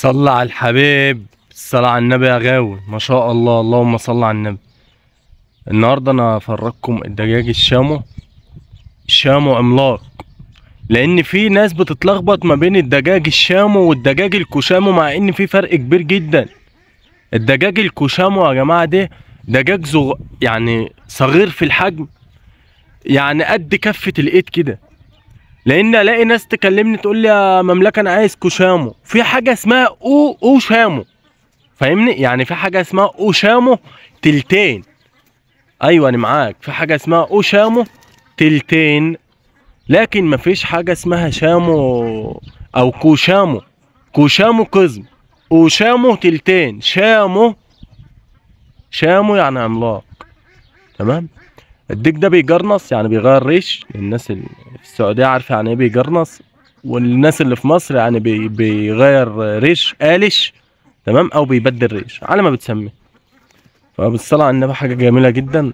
صلى على الحبيب الصلاة على النبي يا غاوي ما شاء الله اللهم صل على النبي النهارده انا هفرجكم الدجاج الشامو شامو عملاق لان في ناس بتتلخبط ما بين الدجاج الشامو والدجاج الكوشامو مع ان في فرق كبير جدا الدجاج الكوشامو يا جماعه ده دجاج زغ... يعني صغير في الحجم يعني قد كفه الايد كده لان الاقي ناس تكلمني تقول لي يا مملكه انا عايز كوشامو في حاجه اسمها او او شامو فاهمني يعني في حاجه اسمها او شامو تلتين ايوه انا معاك في حاجه اسمها او شامو تلتين لكن مفيش حاجه اسمها شامو او كوشامو كوشامو قزم وشامو تلتين شامو شامو يعني عملاق تمام الديك ده بيجرنص يعني بيغير ريش الناس اللي في السعوديه عارفه يعني ايه بيجرنص والناس اللي في مصر يعني بي بيغير ريش قالش تمام او بيبدل ريش على ما بتسميه فبالصلاة على النبي حاجة جميلة جدا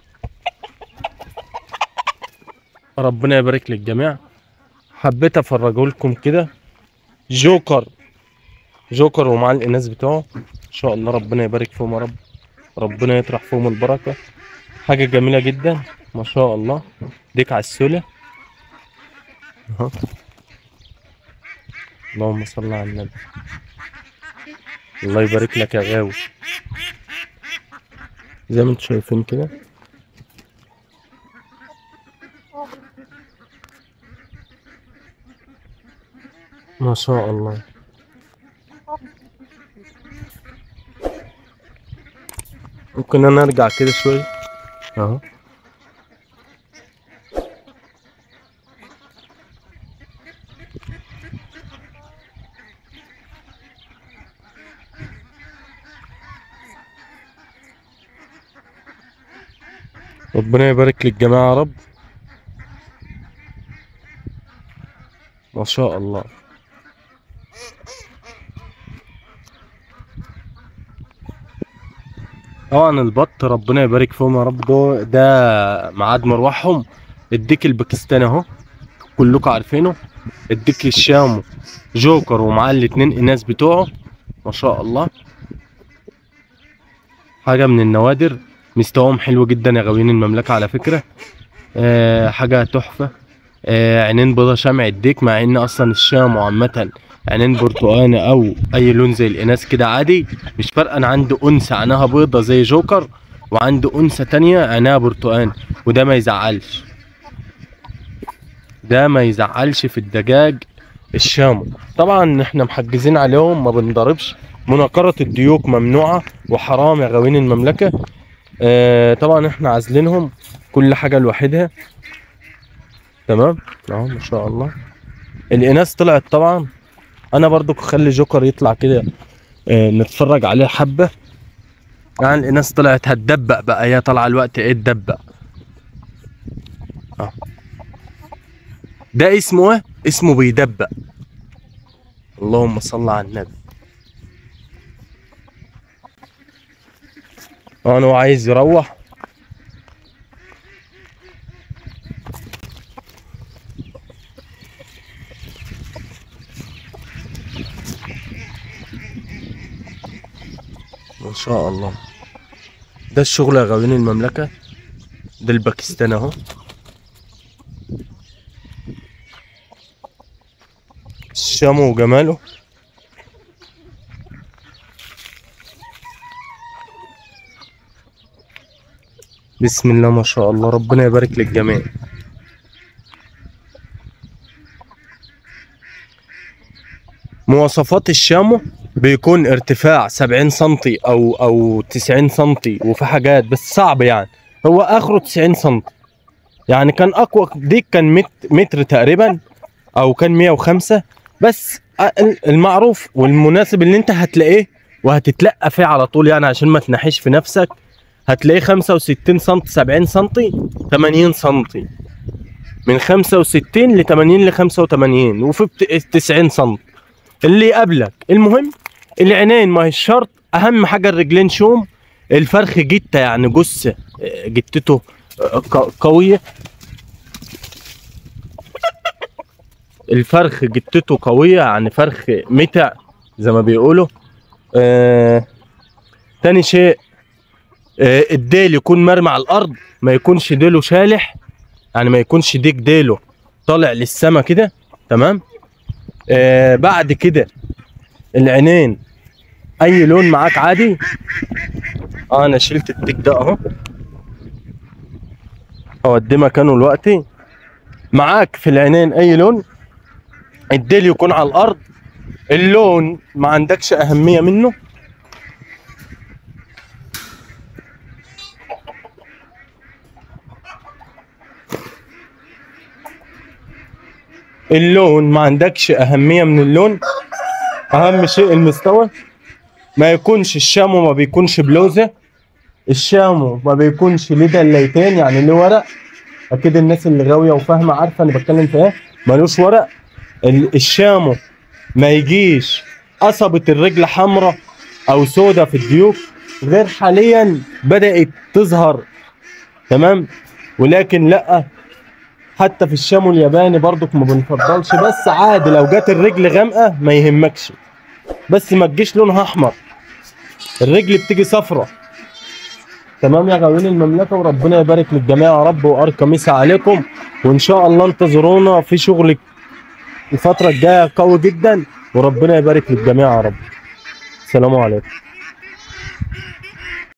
ربنا يبارك للجميع حبيت افرجه لكم كده جوكر جوكر ومعاه الاناث بتوعه ان شاء الله ربنا يبارك فيهم يا رب ربنا يطرح فيهم البركة حاجة جميلة جدا ما شاء الله ديك على السولة اهو اللهم صل على النبي الله يبارك لك يا غاوي زي ما انتم شايفين كده ما شاء الله ممكن انا ارجع كده شويه اهو ربنا يبارك للجماعة يا رب ما شاء الله طبعا البط ربنا يبارك فيهم يا رب ده ده ميعاد مروحهم الديك الباكستاني اهو كلكم عارفينه الديك الشامو جوكر ومعاه الاتنين اناث بتوعه ما شاء الله حاجة من النوادر مستواهم حلو جدا يا غاويين المملكة على فكرة آه حاجة تحفة آه عينين بيضة شمع الديك مع ان اصلا الشام عامة عينين برتقاني او اي لون زي الاناث كده عادي مش فارقة انا عندي انثى عينها بيضة زي جوكر وعندي انثى تانية عينها برتقاني وده ما يزعلش ده ما يزعلش في الدجاج الشامو طبعا احنا محجزين عليهم ما بنضربش مناقرة الديوك ممنوعة وحرام يا غاويين المملكة آه طبعا احنا عازلينهم كل حاجه لوحدها تمام اهو ما شاء الله الاناث طلعت طبعا انا برضو خلي جوكر يطلع كده آه نتفرج عليه حبه يعني الاناث طلعت هتدبق بقى هي طالعه الوقت ايه تدبق اه ده اسمه ايه اسمه بيدبق اللهم صل على النبي انا هو عايز يروح ما شاء الله ده الشغل يا غاويين المملكة ده الباكستان اهو الشام وجماله بسم الله ما شاء الله ربنا يبارك للجميع مواصفات الشامو بيكون ارتفاع 70 سنتي او او 90 سنتي وفي حاجات بس صعب يعني هو اخره 90 سنتي يعني كان اقوى ديك كان مت متر تقريبا او كان 105 بس المعروف والمناسب اللي انت هتلاقيه وهتتلقى فيه على طول يعني عشان ما تنحيش في نفسك هتلاقيه 65 سم 70 سم 80 سم من 65 ل 80 ل 85 وفي 90 سم اللي قبلك المهم العينين ما هي الشرط اهم حاجه الرجلين شوم الفرخ جته يعني جثه جتته قويه الفرخ جتته قويه يعني فرخ متع زي ما بيقولوا آه تاني شيء آه الديل يكون مرمي على الارض ما يكونش ديله شالح يعني ما يكونش ديك ديله طالع للسما كده تمام آه بعد كده العينين اي لون معاك عادي اه انا شلت الديك ده اهو اوديه مكانه دلوقتي معاك في العينين اي لون الديل يكون على الارض اللون ما عندكش اهميه منه اللون ما عندكش اهميه من اللون اهم شيء المستوى ما يكونش الشامو ما بيكونش بلوزه الشامو ما بيكونش ليه دليتين يعني ليه ورق اكيد الناس اللي غاويه وفاهمه عارفه انا بتكلم في ايه ملوش ورق ال- الشامو ما يجيش قصبة الرجل حمراء او سودة في الديوك غير حاليا بدأت تظهر تمام ولكن لا حتى في الشامو الياباني برضك ما بنفضلش بس عادي لو جت الرجل غامقه ما يهمكش بس ما تجيش لونها احمر الرجل بتيجي صفرة تمام يا غاويين المملكه وربنا يبارك للجميع يا رب وارقى مسا عليكم وان شاء الله انتظرونا في شغل الفتره الجايه قوي جدا وربنا يبارك للجميع يا رب السلام عليكم